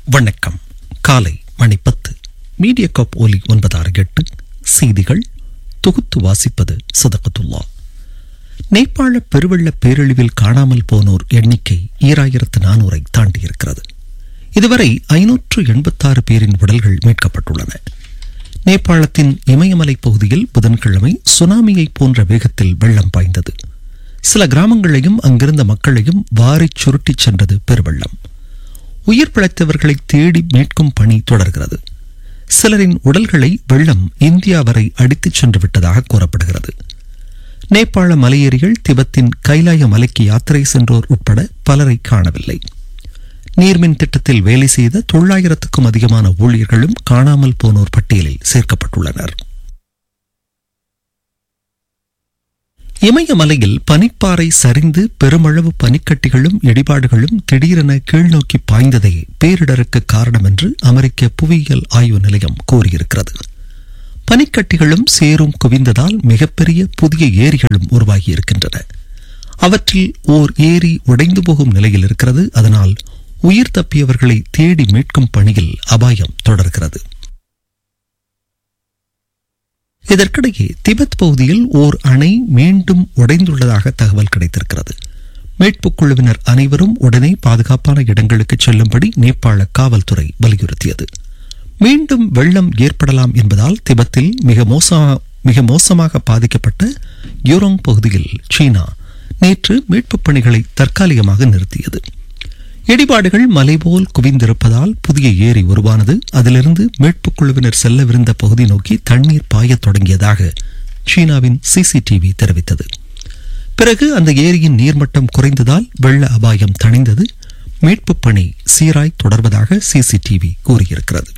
வணக்கம் காலை மணி பத்து மீடியா காப் ஒலி ஒன்பதாறு எட்டு செய்திகள் தொகுத்து வாசிப்பது சதகத்துல்லா நேபாள பெருவெள்ள பேரழிவில் காணாமல் போனோர் எண்ணிக்கை ஈராயிரத்து நானூறை தாண்டியிருக்கிறது இதுவரை ஐநூற்று எண்பத்தாறு பேரின் உடல்கள் மீட்கப்பட்டுள்ளன நேபாளத்தின் இமயமலை பகுதியில் புதன்கிழமை சுனாமியை போன்ற வேகத்தில் வெள்ளம் பாய்ந்தது சில கிராமங்களையும் அங்கிருந்த மக்களையும் வாரிச் சுருட்டிச் சென்றது பெருவெள்ளம் உயிர் பிழைத்தவர்களை தேடி மீட்கும் பணி தொடர்கிறது சிலரின் உடல்களை வெள்ளம் இந்தியா வரை அடித்துச் சென்று விட்டதாக கூறப்படுகிறது நேபாள மலையேறிகள் திபெத்தின் கைலாய மலைக்கு யாத்திரை சென்றோர் உட்பட பலரை காணவில்லை நீர்மின் திட்டத்தில் வேலை செய்த தொள்ளாயிரத்துக்கும் அதிகமான ஊழியர்களும் காணாமல் போனோர் பட்டியலில் சேர்க்கப்பட்டுள்ளனர் இமயமலையில் பனிப்பாறை சரிந்து பெருமளவு பனிக்கட்டிகளும் இடிபாடுகளும் திடீரென கீழ்நோக்கி பாய்ந்ததே பேரிடருக்கு காரணம் என்று அமெரிக்க புவியியல் ஆய்வு நிலையம் கூறியிருக்கிறது பனிக்கட்டிகளும் சேரும் குவிந்ததால் மிகப்பெரிய புதிய ஏரிகளும் உருவாகியிருக்கின்றன அவற்றில் ஓர் ஏரி உடைந்து போகும் நிலையில் இருக்கிறது அதனால் உயிர் தப்பியவர்களை தேடி மீட்கும் பணியில் அபாயம் தொடர்கிறது இதற்கிடையே திபெத் பகுதியில் ஓர் அணை மீண்டும் உடைந்துள்ளதாக தகவல் கிடைத்திருக்கிறது மீட்புக் குழுவினர் அனைவரும் உடனே பாதுகாப்பான இடங்களுக்கு செல்லும்படி நேபாள காவல்துறை வலியுறுத்தியது மீண்டும் வெள்ளம் ஏற்படலாம் என்பதால் திபெத்தில் மிக மோசமாக மிக மோசமாக பாதிக்கப்பட்ட யூரோங் பகுதியில் சீனா நேற்று மீட்புப் பணிகளை தற்காலிகமாக நிறுத்தியது இடிபாடுகள் மலைபோல் குவிந்திருப்பதால் புதிய ஏரி உருவானது அதிலிருந்து மீட்புக் குழுவினர் செல்லவிருந்த பகுதி நோக்கி தண்ணீர் பாயத் தொடங்கியதாக சீனாவின் சிசிடிவி தெரிவித்தது பிறகு அந்த ஏரியின் நீர்மட்டம் குறைந்ததால் வெள்ள அபாயம் தணிந்தது மீட்புப் பணி சீராய் தொடர்வதாக சிசிடிவி கூறியிருக்கிறது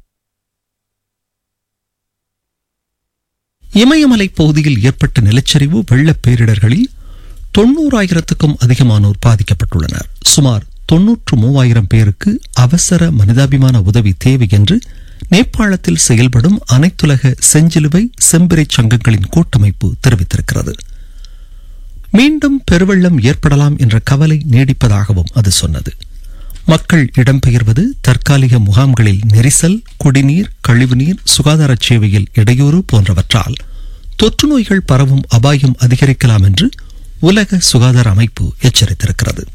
இமயமலை பகுதியில் ஏற்பட்ட நிலச்சரிவு வெள்ளப் பேரிடர்களில் தொன்னூறாயிரத்துக்கும் அதிகமானோர் பாதிக்கப்பட்டுள்ளனர் சுமார் தொன்னூற்று மூவாயிரம் பேருக்கு அவசர மனிதாபிமான உதவி தேவை என்று நேபாளத்தில் செயல்படும் அனைத்துலக செஞ்சிலுவை செம்பிறை சங்கங்களின் கூட்டமைப்பு தெரிவித்திருக்கிறது மீண்டும் பெருவெள்ளம் ஏற்படலாம் என்ற கவலை நீடிப்பதாகவும் அது சொன்னது மக்கள் இடம்பெயர்வது தற்காலிக முகாம்களில் நெரிசல் குடிநீர் கழிவுநீர் சுகாதார சேவையில் இடையூறு போன்றவற்றால் தொற்று நோய்கள் பரவும் அபாயம் அதிகரிக்கலாம் என்று உலக சுகாதார அமைப்பு எச்சரித்திருக்கிறது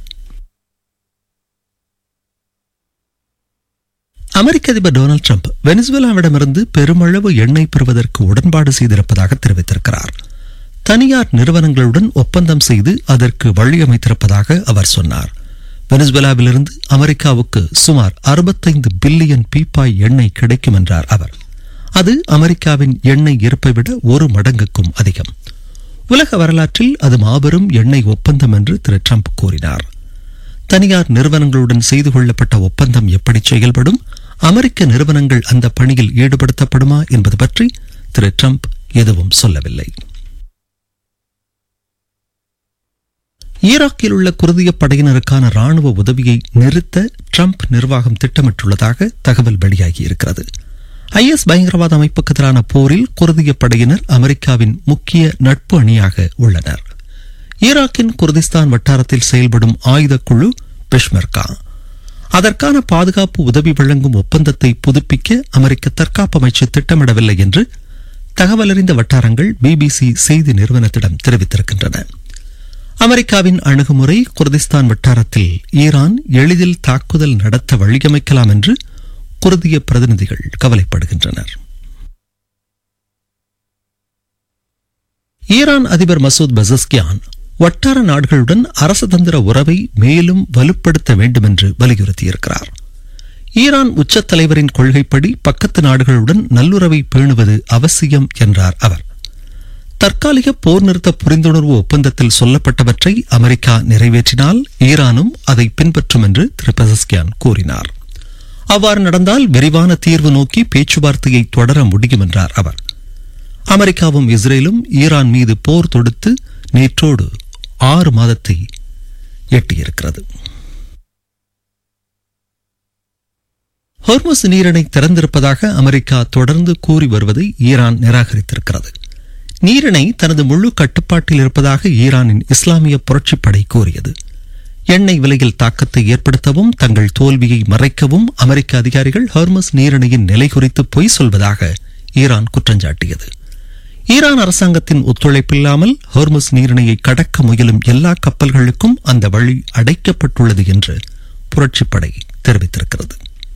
அமெரிக்க அதிபர் டொனால்டு ட்ரம்ப் வெனிசுவேலாவிடமிருந்து பெருமளவு எண்ணெய் பெறுவதற்கு உடன்பாடு செய்திருப்பதாக தெரிவித்திருக்கிறார் தனியார் நிறுவனங்களுடன் ஒப்பந்தம் செய்து அதற்கு வழியமைத்திருப்பதாக அவர் சொன்னார் வெனிசுவேலாவிலிருந்து அமெரிக்காவுக்கு சுமார் அறுபத்தைந்து பில்லியன் பீப்பாய் எண்ணெய் கிடைக்கும் என்றார் அவர் அது அமெரிக்காவின் எண்ணெய் இருப்பை விட ஒரு மடங்குக்கும் அதிகம் உலக வரலாற்றில் அது மாபெரும் எண்ணெய் ஒப்பந்தம் என்று திரு ட்ரம்ப் கூறினார் தனியார் நிறுவனங்களுடன் செய்து கொள்ளப்பட்ட ஒப்பந்தம் எப்படி செயல்படும் அமெரிக்க நிறுவனங்கள் அந்த பணியில் ஈடுபடுத்தப்படுமா என்பது பற்றி திரு ட்ரம்ப் எதுவும் சொல்லவில்லை ஈராக்கில் உள்ள குருதிய படையினருக்கான ராணுவ உதவியை நிறுத்த ட்ரம்ப் நிர்வாகம் திட்டமிட்டுள்ளதாக தகவல் வெளியாகியிருக்கிறது ஐஎஸ் பயங்கரவாத அமைப்புக்கு எதிரான போரில் குருதிய படையினர் அமெரிக்காவின் முக்கிய நட்பு அணியாக உள்ளனர் ஈராக்கின் குர்திஸ்தான் வட்டாரத்தில் செயல்படும் ஆயுதக்குழு பெஷ்மெர்கா அதற்கான பாதுகாப்பு உதவி வழங்கும் ஒப்பந்தத்தை புதுப்பிக்க அமெரிக்க தற்காப்பு அமைச்சு திட்டமிடவில்லை என்று தகவலறிந்த வட்டாரங்கள் பிபிசி செய்தி நிறுவனத்திடம் தெரிவித்திருக்கின்றன அமெரிக்காவின் அணுகுமுறை குர்திஸ்தான் வட்டாரத்தில் ஈரான் எளிதில் தாக்குதல் நடத்த வழியமைக்கலாம் என்று குர்திய பிரதிநிதிகள் கவலைப்படுகின்றனர் ஈரான் அதிபர் மசூத் பசஸ்கியான் வட்டார நாடுகளுடன் அரசதந்திர உறவை மேலும் வலுப்படுத்த வேண்டும் என்று வலியுறுத்தியிருக்கிறார் ஈரான் உச்சத் தலைவரின் கொள்கைப்படி பக்கத்து நாடுகளுடன் நல்லுறவை பேணுவது அவசியம் என்றார் அவர் தற்காலிக போர் நிறுத்த புரிந்துணர்வு ஒப்பந்தத்தில் சொல்லப்பட்டவற்றை அமெரிக்கா நிறைவேற்றினால் ஈரானும் அதை பின்பற்றும் என்று திரு பெசஸ்கியான் கூறினார் அவ்வாறு நடந்தால் விரிவான தீர்வு நோக்கி பேச்சுவார்த்தையை தொடர முடியும் என்றார் அவர் அமெரிக்காவும் இஸ்ரேலும் ஈரான் மீது போர் தொடுத்து நேற்றோடு ஆறு மாதத்தை எட்டியிருக்கிறது ஹோர்மஸ் நீரிணை திறந்திருப்பதாக அமெரிக்கா தொடர்ந்து கூறி வருவதை ஈரான் நிராகரித்திருக்கிறது நீரிணை தனது முழு கட்டுப்பாட்டில் இருப்பதாக ஈரானின் இஸ்லாமிய புரட்சிப்படை கூறியது எண்ணெய் விலையில் தாக்கத்தை ஏற்படுத்தவும் தங்கள் தோல்வியை மறைக்கவும் அமெரிக்க அதிகாரிகள் ஹார்மஸ் நீரிணையின் நிலை குறித்து பொய் சொல்வதாக ஈரான் குற்றஞ்சாட்டியது ஈரான் அரசாங்கத்தின் ஒத்துழைப்பில்லாமல் ஹோர்முஸ் நீரிணையை கடக்க முயலும் எல்லா கப்பல்களுக்கும் அந்த வழி அடைக்கப்பட்டுள்ளது என்று புரட்சிப்படை தெரிவித்திருக்கிறது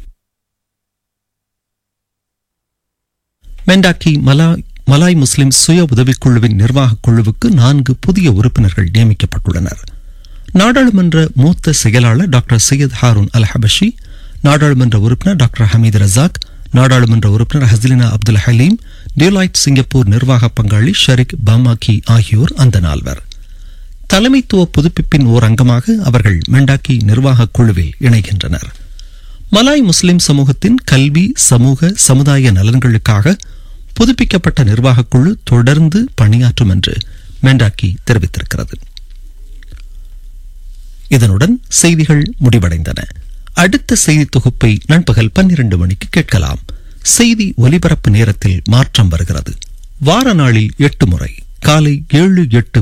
மெண்டாக்கி மலாய் மலாய் முஸ்லிம் சுய உதவிக்குழுவின் நிர்வாகக் குழுவுக்கு நான்கு புதிய உறுப்பினர்கள் நியமிக்கப்பட்டுள்ளனர் நாடாளுமன்ற மூத்த செயலாளர் doctor Syed Haroon Al Habshi நாடாளுமன்ற உறுப்பினர் டாக்டர் ஹமீத் ரசாக் நாடாளுமன்ற உறுப்பினர் ஹஸ்லினா அப்துல் ஹலீம் டியூலைட் சிங்கப்பூர் நிர்வாக பங்காளி ஷரிக் பமாக்கி ஆகியோர் அந்த நால்வர் தலைமைத்துவ புதுப்பிப்பின் ஓர் அங்கமாக அவர்கள் மெண்டாக்கி நிர்வாகக் குழுவில் இணைகின்றனர் மலாய் முஸ்லிம் சமூகத்தின் கல்வி சமூக சமுதாய நலன்களுக்காக புதுப்பிக்கப்பட்ட நிர்வாகக் குழு தொடர்ந்து பணியாற்றும் என்று மெண்டாக்கி தெரிவித்திருக்கிறது இதனுடன் செய்திகள் முடிவடைந்தன அடுத்த செய்தி தொகுப்பை நண்பகல் பன்னிரண்டு மணிக்கு கேட்கலாம் செய்தி ஒலிபரப்பு நேரத்தில் மாற்றம் வருகிறது வார நாளில் எட்டு முறை காலை ஏழு எட்டு